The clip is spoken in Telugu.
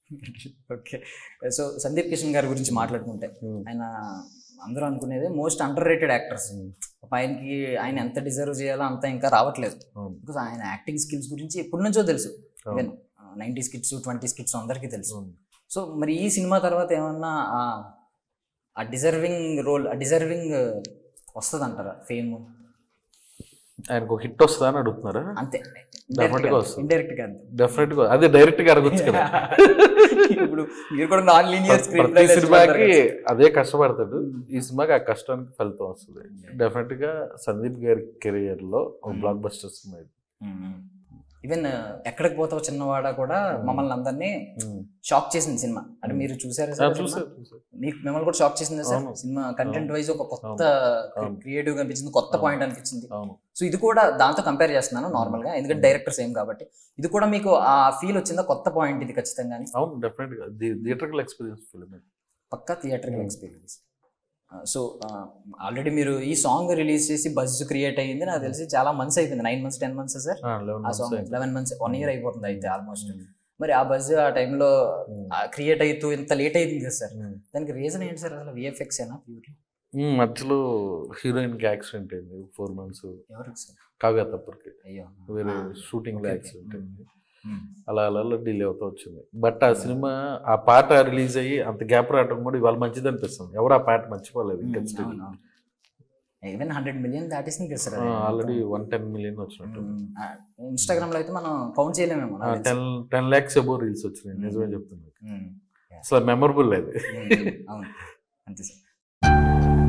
ఓకే సో సందీప్ కిషన్ గారి గురించి మాట్లాడుకుంటే ఆయన అందరూ అనుకునేది మోస్ట్ అండర్ రేటెడ్ యాక్టర్స్ ఆయనకి ఆయన ఎంత డిజర్వ్ చేయాలో అంత ఇంకా రావట్లేదు అవును. బికాస్ ఆయన యాక్టింగ్ స్కిల్స్ గురించి ఎప్పటి నుంచో తెలుసు అవును. Even ninety skits twenty skits అందరికీ తెలుసు అవును. సో మరి ఈ సినిమా తర్వాత ఏమన్నా ఆ- ఆ డిజర్వింగ్ రోల్ ఆ డిజర్వింగ్ వస్తుంది అంటారా ఫేమ్ ఆయనకు ఒక హిట్ వస్తుందా అని అడుగుతున్నారా అంతే Definitely గా వస్తుంది. ఇండైరెక్ట్ గా అంతే డెఫినెట్ గా అదే డైరెక్ట్ గా అడగొచ్చు కదా ఇప్పుడు మీరు కూడా నాన్ లీనియర్ స్క్రీన్ ప్రతి సినిమాకి అదే కష్టపడతాడు ఈ సినిమాకి ఆ కష్టానికి ఫలితం వస్తుంది డెఫినెట్ గా సందీప్ గారి కెరియర్ లో ఒక Hmm. బ్లాక్ బస్టర్ సినిమా ఇది ఈవెన్ ఎక్కడికి పోతావు చిన్నవాడ కూడా మమ్మల్ని అందరినీ Hmm. షాక్ చేసింది సినిమా అంటే మీరు చూసారా ఆ, సార్ చూసా సినిమా? చూసా మీకు మిమ్మల్ని కూడా షాక్ చేసింది సార్ అవును. సినిమా కంటెంట్ వైజ్ ఒక కొత్త అవును. క్రియేటివ్ గా అనిపించింది కొత్త అవును. పాయింట్ అనిపించింది అవును సో ఇది కూడా దాంతో కంపేర్ చేస్తున్నాను నార్మల్ గా ఎందుకంటే డైరెక్టర్ సేమ్ కాబట్టి ఇది కూడా మీకు ఆ ఫీల్ వచ్చిందా కొత్త పాయింట్ ఇది ఖచ్చితంగా అవును డెఫినెట్ గా థియేటర్కల్ ఎక్స్పీరియన్స్ ఫిల్మ్ పక్కా theatre Hmm. Experience so already మీరు ఈ సాంగ్ రిలీజ్ చేసి బజ్ క్రియేట్ అయ్యింది నాకు తెలిసి చాలా మంత్స్ అయిపోయింది nine months ten months sir ఆ song eleven months one year అయిపోతుంది అయితే ఆల్మోస్ట్ మరి ఆ బజ్ ఆ టైంలో క్రియేట్ అవుతూ ఇంత లేట్ అయింది కదా సార్ దానికి రీజన్ ఏంటి సార్ అసలు విఎఫ్ఎక్స్ ఏనా ప్యూర్లీ మధ్యలో హీరోయిన్ కి యాక్సిడెంట్ అయింది ఫోర్ మంత్స్ ఎవరికి సార్ కావ్య తప్పరికి అయ్యో వేరే Ah, షూటింగ్ లో okay, యాక్సిడెంట్ okay. అయింది Hmm. అలా అలా అలా డిలే అవుతూ వచ్చింది బట్ ఆ సినిమా ఆ పాట రిలీజ్ అయ్యి అంత గ్యాప్ రావడం కూడా ఇవాళ మంచిది అనిపిస్తుంది ఎవరు ఆ పాట మర్చిపోలేదు ఇంకా ఈవెన్ హండ్రెడ్ మిలియన్ దాటేసింది కదా sir already one ten million వచ్చినట్టు ఇన్స్టాగ్రామ్ లో అయితే మనం కౌంట్ చేయలేమేమో నాకు తెలిసి. Ten ten lakhs above reels వచ్చినాయి నిజమే చెప్తున్నాను Hmm. అసలు మెమరబుల్ అది Hmm. అవును అంతే సార్